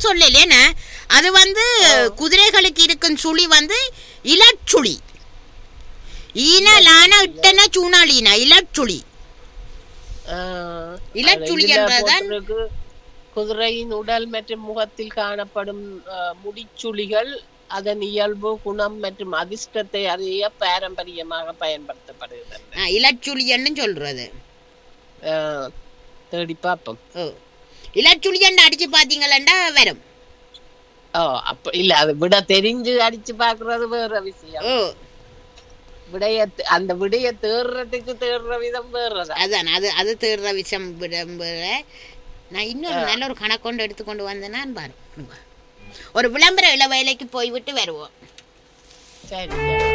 சொல்லலேன்னு அது வந்து குதிரைகளுக்கு இருக்கும் சுழி வந்து இலச்சுளி ஈன லான இட்டன சூனாலீனா இலச்சுளி ஆஹ், இலச்சுளி இதுல என்றதான் போட்டிருக்கு, குதிரையின் உடல் மற்றும் முகத்தில் காணப்படும் ஆஹ், முடிச்சுளிகள் அதன் இயல்பு குணம் மற்றும் அதிர்ஷ்டத்தை அறிய பாரம்பரியமாக பயன்படுத்தப்படுகிறது ஆ, இலச்சுளியன்னு சொல்றது ஆஹ், தேடி பார்ப்போம் ஓ இலச்சுளியன்னு அடிச்சு பாத்தீங்களா வரும் ஓ அப்ப இல்ல அது விட தெரிஞ்சு அடிச்சு பாக்குறது வேற விஷயம் ஓ விடைய தே- அந்த விடைய தேடுறதுக்கு தேடுற விதம் வேறதான் அதான் அது அது தேடுற விஷயம் விளம்பர நான் இன்னொரு நல்ல ஒரு கணக்கொண்டு எடுத்துக்கொண்டு வந்தேன்னா பாரு இங்க. ஒரு விளம்பர இளவேலைக்கு போய்விட்டு வருவோம் சரி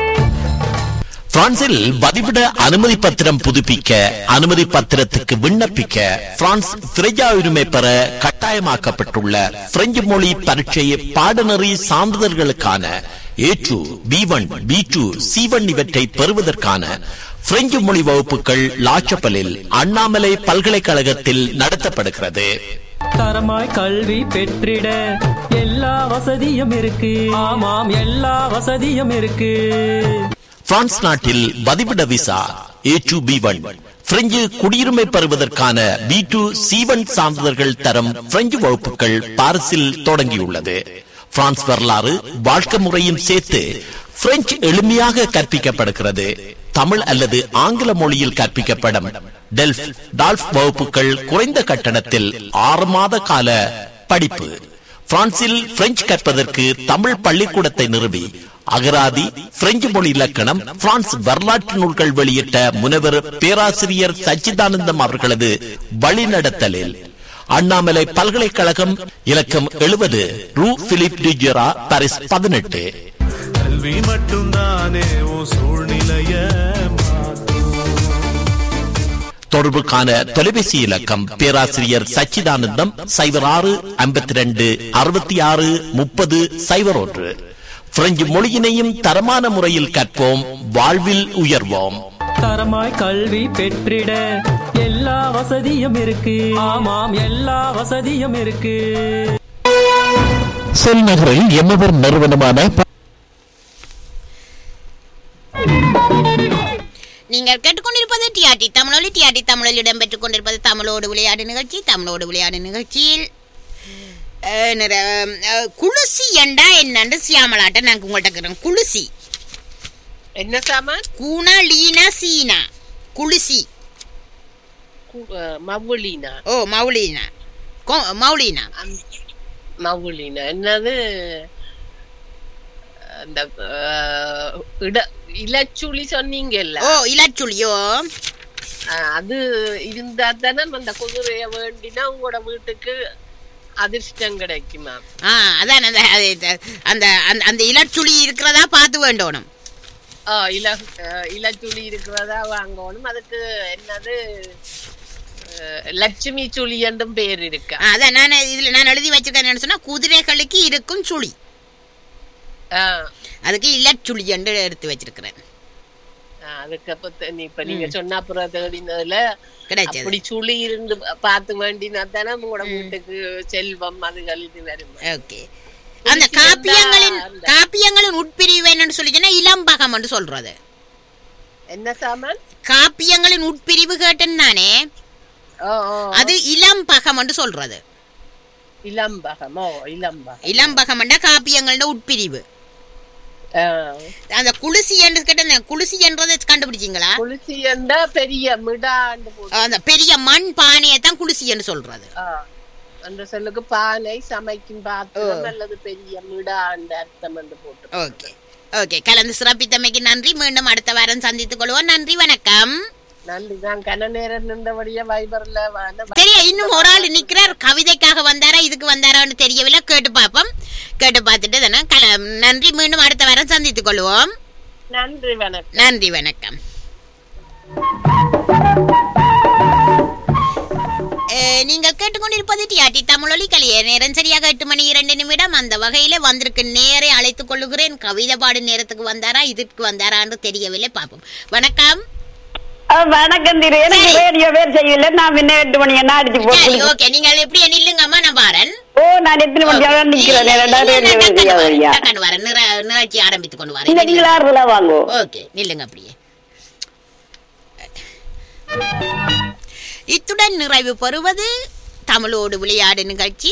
பிரான்சில் வதிவிட அனுமதி பத்திரம் புதுப்பிக்க அனுமதி பத்திரத்துக்கு விண்ணப்பிக்க பிரான்ஸ் திரையா உரிமை பெற கட்டாயமாக்கப்பட்டுள்ள பிரெஞ்சு மொழி பரீட்சை பாடநெறி சான்றிதழ்களுக்கான A two B one B two C one இவற்றை பெறுவதற்கான பிரெஞ்சு மொழி வகுப்புகள் லாச்சப்பலில் அண்ணாமலை பல்கலைக்கழகத்தில் நடத்தப்படுகிறது தரமாய் கல்வி பெற்றிட எல்லா வசதியும் இருக்கு ஆமாம் எல்லா வசதியும் இருக்கு பிரான்ஸ் நாட்டில் வதிவிட visa A two B one French குடியுரிமை பெறுவதற்கான பி டூ சி ஒன் சான்றிதழ்கள் தரம் பிரெஞ்சு வகுப்புகள் பாரிஸில் தொடங்கியுள்ளது பிரான்ஸ் வரலாறு வாழ்க்கை முறையும் சேர்த்து பிரெஞ்சு எளிமையாக கற்பிக்கப்படுகிறது தமிழ் அல்லது ஆங்கில மொழியில் கற்பிக்கப்படும் டெல்ஃப் டால்ஃப் வகுப்புகள் குறைந்த கட்டணத்தில் ஆறு மாத கால படிப்பு பிரான்சில் பிரெஞ்சு கற்பதற்கு தமிழ் பள்ளிக்கூடத்தை நிறுவி அகராதி பிரெஞ்சு மொழி இலக்கணம் பிரான்ஸ் வரலாற்று நூல்கள் வெளியிட்ட முனைவர் பேராசிரியர் சச்சிதானந்தம் அவர்களது வழிநடத்தலில் அண்ணாமலை பல்கலைக்கழகம் இலக்கம் எழுபது ரூ பிலிப் டிஜெரா பாரிஸ் பதினெட்டு கல்வி மட்டும்தானே உன் சூழ்நிலைய தொடர்புக்கான தொலைபேசி இலக்கம் பேராசிரியர் சச்சிதானந்தம் சைபர் ஆறு ஐம்பத்தி ரெண்டு அறுபத்தி ஆறு முப்பது சைபர் ஒன்று பிரெஞ்சு மொழியினையும் தரமான முறையில் கற்போம் வாழ்வில் உயர்வோம் தரமாய் கல்வி பெற்றிட எல்லா வசதியும் இருக்கு ஆமாம் எல்லா வசதியும் இருக்கு செல் நகரில் எம்மவர் நிறுவனமான நீங்கள் கேட்டுக்கொண்டிருப்பது டிஆர்டி தமிழொலி டிஆர்டி தமிழில் இடம்பெற்றுக் கொண்டிருப்பது தமிழோடு விளையாடு நிகழ்ச்சி தமிழோடு விளையாடு நிகழ்ச்சியில் அஹ், நிற- அஹ், குலுசி என்றா என்னன்னு சியாமலாட்ட நான் உங்கள்கிட்ட கேட்குறேன் குலுசி என்ன சாமான் கூனா லீனா சீனா குலுசி கு- அஹ், மவுலினா ஓ மௌலீனா கோ- மௌலீனா மவுலினா என்னது அந்த அஹ், இட இலச்சுளி சொன்னீங்கல்ல ஓ இலச்சுளியோ அஹ், அது இருந்தா தானே அந்த குதிரைய வேண்டினா உங்களோட வீட்டுக்கு அதிர்ஷ்டம் கிடைக்குமா ஆ அதான் அந்த அது- அந்த அந்த அந்த இலச்சுளி இருக்கிறதா பார்த்து வேண்டணும் ஆ, இல அஹ், இலச்சுளி இருக்கிறதா வாங்கணும் அதுக்கு என்னது அஹ், லட்சுமி சுழி என்றும் பேர் இருக்கா ஆ, அதான் நான் இதுல நான் எழுதி வச்சிருக்கேன் என்ன சொன்னா குதிரைகளுக்கு இருக்கும் சுழி ஆ, அதுக்கு இலச்சுளி என்று எடுத்து வச்சிருக்கிறேன் ஆ, அதுக்கு அப்ப த- நீ இப்ப நீங்க சொன்ன அப்புறம் தேடினதுல கிடைச்சது அப்படி சுழி இருந்து பார்த்து வேண்டினா தானே உங்களோட வீட்டுக்கு செல்வம் அதுகள் இது வரும் ஓகே அந்த காப்பியங்களின் காப்பியங்களின் உட்பிரிவு என்னன்னு சொல்லிச்சுன்னா இளம்பகம் என்று சொல்றது என்ன சாமான் காப்பியங்களின் உட்பிரிவு கேட்டேன் நானே ஓ ஓ, அது இளம்பகம் என்று சொல்றது இளம்பகம் ஓ இளம்பகம் இளம்பகம் என்ற காப்பியங்களோட உட்பிரிவு ஆ. அந்த குளிசி என்று கேட்டேன் குளிசி என்றதை கண்டுபிடிச்சீங்களா குளிசி என்றா பெரிய மிடாண்டு போட்டு அந்த பெரிய மண் பானையை தான் குளிசி என்று சொல்றது ஆ. அந்த சொல்லுக்கு பானை சமைக்கும் பாத்திரம் அல்லது பெரிய மிடாண்டு அர்த்தம் என்று போட்டு ஓகே ஓகே கலந்து சிறப்பித்தமைக்கு நன்றி மீண்டும் அடுத்த வாரம் சந்தித்துக் கொள்வோம் நன்றி வணக்கம் நன்றி நான் கன நேரம் நின்றபடியே வைபர்ல வ- தெரிய இன்னும் ஒரு ஆள் நிக்கிறார் கவிதைக்காக வந்தாரா இதுக்கு வந்தாரான்னு தெரியவில்லை கேட்டு பார்ப்போம் கேட்டு பார்த்துட்டு தானே கல நன்றி மீண்டும் அடுத்த வாரம் சந்தித்துக் கொள்வோம் நன்றி வணக்கம் நன்றி வணக்கம் அஹ், நீங்கள் கேட்டுக்கொண்டிருப்பது டிஆர்டி தமிழொலி கலிய நேரம் சரியாக எட்டு மணி இரண்டு நிமிடம் அந்த வகையில வந்திருக்கு நேரே அழைத்துக் கொள்ளுகிறேன் கவிதை பாடு நேரத்துக்கு வந்தாரா இதற்கு வந்தாரான்னு தெரியவில்லை பார்ப்போம் வணக்கம் அஹ் வணக்கம் திரு எனக்கு சரி. ரேடியோ வேறு செய்யல நான் பின்ன எட்டு மணி என்ன அடிச்சு சரி போட்டு ஓகே நீங்கள் எப்படி நில்லுங்கம்மா நான் பாரன் ஓ நான் எத்தனை மணிக்கு நிக்கிறேன் ரெண்டாயிரம் ஐயா டக்குனு வரேன் நிற- நிகழ்ச்சி ஆரம்பித்துக் கொண்டு இல்ல வரேன் நீங்களா ஆறுதலா வாங்கோ ஓகே நில்லுங்க அப்படியே இத்துடன் நிறைவு பெறுவது தமிழோடு விளையாடு நிகழ்ச்சி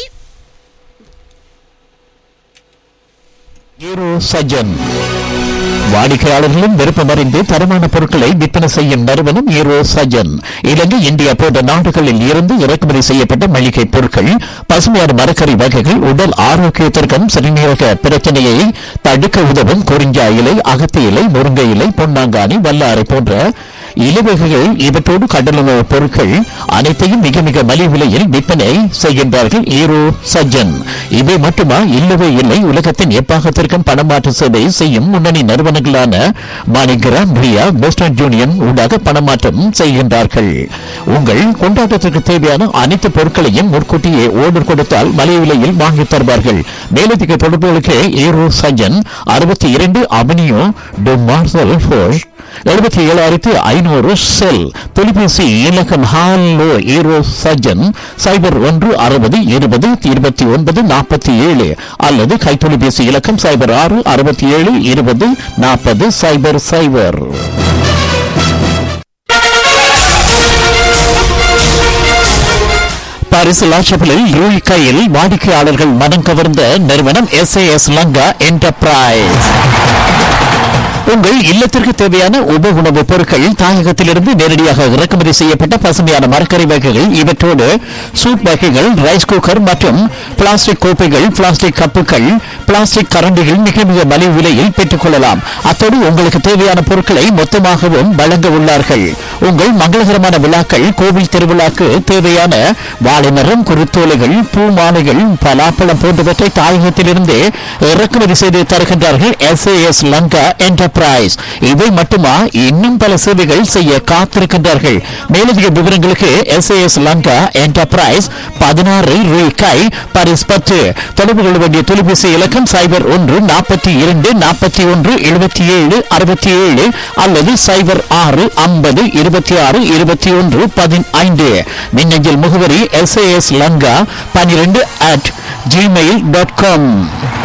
ஹீரோ சஜன் வாடிக்கையாளர்களும் விருப்பமறிந்து தரமான பொருட்களை விற்பனை செய்யும் நிறுவனம் ஹீரோ சஜன் இலங்கை இந்தியா போன்ற நாடுகளில் இருந்து இறக்குமதி செய்யப்பட்ட மளிகை பொருட்கள் பசுமையான மரக்கறி வகைகள் உடல் ஆரோக்கியத்திற்கும் சிறுநீரக பிரச்சனையை தடுக்க உதவும் குறிஞ்சா இலை அகத்தி இலை முருங்கை இலை பொன்னாங்கானி வல்லாரை போன்ற இலவகைகள் இவற்றோடு கடலுணவு பொருட்கள் அனைத்தையும் மிக மிக மலிவு விலையில் விற்பனை செய்கின்றார்கள் ஈரோ சஜ்ஜன் இவை மட்டுமா இல்லவே இல்லை உலகத்தின் எப்பாகத்திற்கும் பணமாற்று சேவை செய்யும் முன்னணி நிறுவனங்களான மாணிகிராம் ரியா வெஸ்டர்ன் யூனியன் ஊடாக பணமாற்றம் செய்கின்றார்கள் உங்கள் கொண்டாட்டத்திற்கு தேவையான அனைத்து பொருட்களையும் முன்கூட்டியே ஓர்டர் கொடுத்தால் மலிவு விலையில் வாங்கித் தருவார்கள் மேலதிக தொடர்புகளுக்கு ஈரோ சஜ்ஜன் அறுபத்தி இரண்டு அவனியோ டு மார்சல் ஃபோர்ஸ் எழுபத்தி ஏழாயிரத்தி ஐநூறு செல் தொலைபேசி இலக்கம் ஹாலோ ஈரோ சஜன் சைபர் ஒன்று அறுபது இருபது இருபத்தி ஒன்பது நாற்பத்தி ஏழு அல்லது கைத்தொலைபேசி இலக்கம் சைபர் ஆறு அறுபத்தி ஏழு இருபது நாற்பது சைபர் சைபர் பாரிஸ் லாஷபிளில் ரூய் கையில் வாடிக்கையாளர்கள் மனம் கவர்ந்த நிறுவனம் எஸ் லங்கா என்டர்பிரைஸ் உங்கள் இல்லத்திற்கு தேவையான உப உணவுப் பொருட்கள் தாயகத்திலிருந்து நேரடியாக இறக்குமதி செய்யப்பட்ட பசுமையான மரக்கறி வகைகள் இவற்றோடு சூப் வகைகள் ரைஸ் குக்கர் மற்றும் பிளாஸ்டிக் கோப்பைகள் பிளாஸ்டிக் கப்புகள் பிளாஸ்டிக் கரண்டிகள் மிக மிக மலிவு விலையில் பெற்றுக்கொள்ளலாம் அத்தோடு உங்களுக்கு தேவையான பொருட்களை மொத்தமாகவும் வழங்க உள்ளார்கள் உங்கள் மங்களகரமான விழாக்கள் கோவில் திருவிழாக்கு தேவையான வாழைமரம் குருத்தோலைகள் பூ மாலைகள் பலாப்பழம் போன்றவற்றை தாயகத்திலிருந்து இறக்குமதி செய்து தருகின்றார்கள் எஸ் லங்கா என்டர்பிரைஸ் இவை மட்டுமா இன்னும் பல சேவைகள் செய்ய காத்திருக்கின்றார்கள் மேலதிக விவரங்களுக்கு எஸ் லங்கா என்டர்பிரைஸ் பதினாறு ரூபாய் பாரிஸ் பத்து தொடர்பு கொள்ள வேண்டிய தொலைபேசி இலக்கம் சைபர் ஒன்று நாற்பத்தி இரண்டு நாற்பத்தி ஒன்று எழுபத்தி ஏழு அறுபத்தி ஏழு அல்லது சைபர் ஆறு ஐம்பது இருபத்தி ஆறு இருபத்தி ஒன்று பதினைந்து மின்னஞ்சல் முகவரி எஸ் லங்கா பனிரெண்டு அட் ஜிமெயில் டாட் காம்